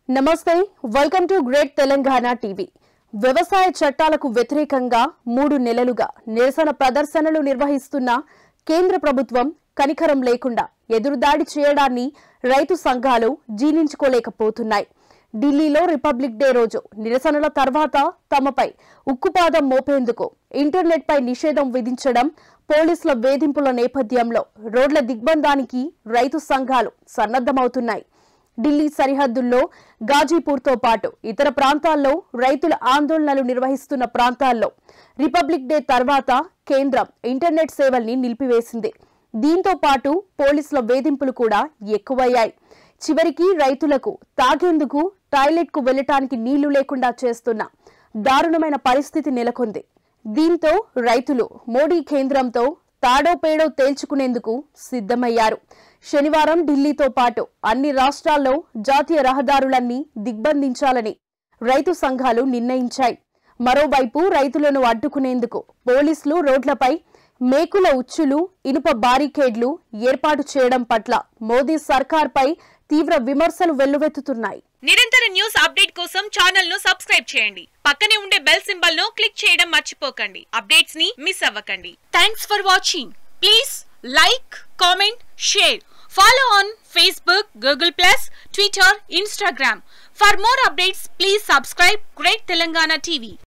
నమస్తే welcome to great Telangana TV వ్యవసాయ చట్టాలకు వ్యతిరేకంగా మూడు నెలలుగా నిరసన ప్రదర్శనలు నిర్వహిస్తున్న కేంద్ర ప్రభుత్వం కనికరం లేకుండా ఎదురుదాడి చేయడాన్ని రైతు సంఘాలు జీర్ణించుకోలేకపోతున్నాయి ఢిల్లీలో రిపబ్లిక్ డే రోజు నిరసనల తర్వాత తమపై ఉక్కుపాదం మోపేందుకు ఇంటర్నెట్పై నిషేధం విధించడం పోలీసుల వేధింపుల నేపథ్యంలో రోడ్ల దిగ్బంధానికి రైతు సంఘాలు సన్నద్దమవుతున్నాయి ఢిల్లీ సరిహద్దుల్లో గాజీపూర్తో పాటు ఇతర ప్రాంతాల్లో రైతుల ఆందోళనలు నిర్వహిస్తున్న ప్రాంతాల్లో రిపబ్లిక్ డే తర్వాత కేంద్రం ఇంటర్నెట్ సేవల్ని నిలిపివేసింది దీంతో పాటు పోలీసుల వేధింపులు కూడా ఎక్కువయ్యాయి చివరికి రైతులకు తాగేందుకు టాయిలెట్కు వెళ్లటానికి నీళ్లు లేకుండా చేస్తున్న దారుణమైన పరిస్థితి నెలకొంది దీంతో రైతులు మోడీ కేంద్రంతో తాడో పేడో తేల్చుకునేందుకు సిద్ధమయ్యారు శనివారం ఢిల్లీతో పాటు అన్ని రాష్ట్రాల్లో జాతీయ రహదారులన్నీ దిగ్బంధించాలని రైతు సంఘాలు నిర్ణయించాయి మరోవైపు రైతులను అడ్డుకునేందుకు పోలీసులు రోడ్లపై మేకుల ఉచ్చులు ఇనుప బారికేడ్లు ఏర్పాటు చేయడం పట్ల మోదీ సర్కార్పై తీవ్ర విమర్శలు వెల్లువెత్తుతున్నాయి నిరంతర న్యూస్ అప్డేట్ కోసం ఛానల్ ను సబ్స్క్రైబ్ చేయండి పక్కనే ఉండే బెల్ సింబల్ ను క్లిక్ చేయడం మర్చిపోకండి అప్డేట్స్ ని మిస్ అవ్వకండి thanks for watching please like comment share follow on Facebook Google plus Twitter Instagram for more updates please subscribe great Telangana TV